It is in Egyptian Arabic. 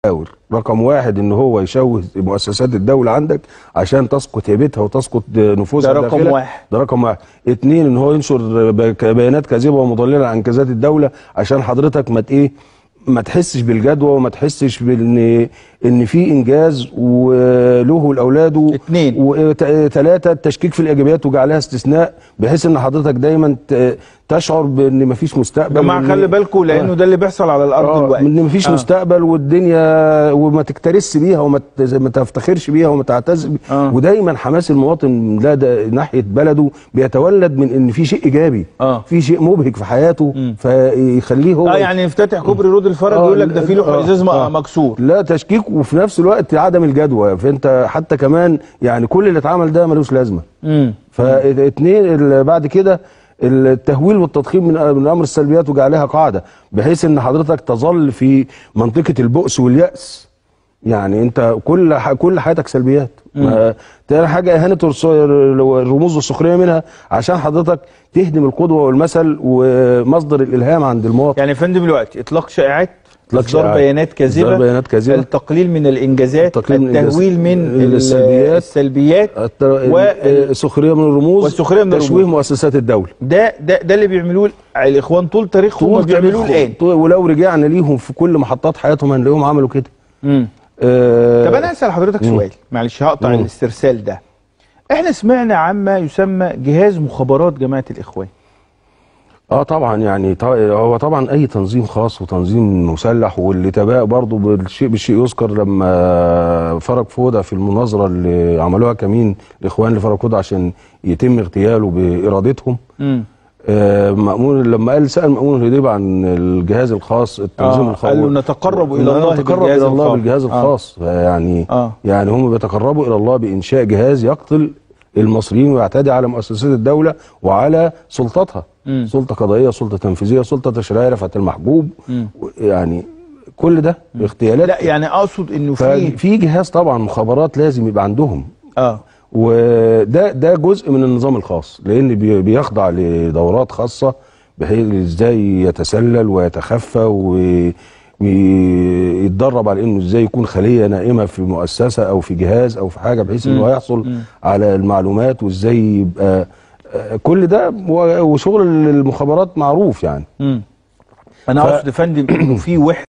محاور رقم واحد ان هو يشوه مؤسسات الدوله عندك عشان تسقط هيبتها وتسقط نفوذها ده رقم الداخلي. واحد. ده رقم واحد اتنين ان هو ينشر بك- بيانات كاذبه ومضلله عن انجازات الدوله عشان حضرتك ما ت- ايه ما تحسش بالجدوى وما تحسش بان ان في انجاز وله ولاولاده اتنين. وثلاثه التشكيك في الايجابيات وجعلها استثناء بحيث ان حضرتك دايما ت- تشعر بان مفيش يا مستقبل جماعه وإن- خلي بالكم لانه ده اللي بيحصل على الارض اه دلوقتي ان مفيش آه. آه. مستقبل والدنيا وما تكترث بيها وما ت- ما تفتخرش بيها وما تعتز بيها آه. آه. ودايما حماس المواطن لا ده ناحيه بلده بيتولد من ان في شيء ايجابي آه. في شيء مبهج في حياته فيخليه هو اه يعني نفتتح كوبري رود الفرج آه، يقول لك ده في لوح آه، ازاز م- آه. مكسور لا تشكيك وفي نفس الوقت عدم الجدوى فانت حتى كمان يعني كل اللي اتعمل ده ملوش لازمه امم فاثنين ال- بعد كده التهويل والتضخيم من من امر السلبيات وجعلها قاعده بحيث ان حضرتك تظل في منطقه البؤس والياس يعني انت كل ح- كل حياتك سلبيات ما- تاني حاجه اهانه الرس- الرموز والسخريه منها عشان حضرتك تهدم القدوه والمثل ومصدر الالهام عند المواطن يعني يا فندم دلوقتي اطلاق شائعات إطلاق اصدار شائعات. بيانات كاذبه إصدار بيانات كاذبة. التقليل من الانجازات التقليل من التهويل من ال- السلبيات. السلبيات التر- وال- السخريه من الرموز والسخرية من تشويه الرموز. مؤسسات الدوله ده ده ده اللي بيعملوه الاخوان طول تاريخهم طول بيعملوه تاريخهم. الان طول- ولو رجعنا ليهم في كل محطات حياتهم هنلاقيهم عملوا كده امم آه، طب انا اسال حضرتك سؤال معلش هقطع مم. الاسترسال ده احنا سمعنا عما يسمى جهاز مخابرات جماعه الاخوان اه طبعا يعني ط- هو طبعا اي تنظيم خاص وتنظيم مسلح واللي تباع برضه بالشيء بالشيء يذكر لما فرج فوده في المناظره اللي عملوها كمين الاخوان لفرج فوده عشان يتم اغتياله بارادتهم امم آه مأمون لما قال سأل مأمون الهديب عن الجهاز الخاص التنظيم آه، الخاص قال له نتقرب إلى الله نتقرب بالجهاز إلى الله الخاص. بالجهاز آه. الخاص يعني آه. يعني هم بيتقربوا إلى الله بإنشاء جهاز يقتل المصريين ويعتدي على مؤسسات الدولة وعلى سلطتها مم. سلطة قضائية سلطة تنفيذية سلطة تشريعية رفعت المحجوب مم. يعني كل ده اغتيالات لا يعني اقصد انه في ففي جهاز طبعا مخابرات لازم يبقى عندهم اه وده ده جزء من النظام الخاص لان بي- بيخضع لدورات خاصه بحيث ازاي يتسلل ويتخفى ويتدرب على انه ازاي يكون خليه نائمه في مؤسسه او في جهاز او في حاجه بحيث انه هيحصل على المعلومات وازاي يبقى آه، كل ده و- وشغل المخابرات معروف يعني امم انا ف- اقصد يا فندم انه في وحده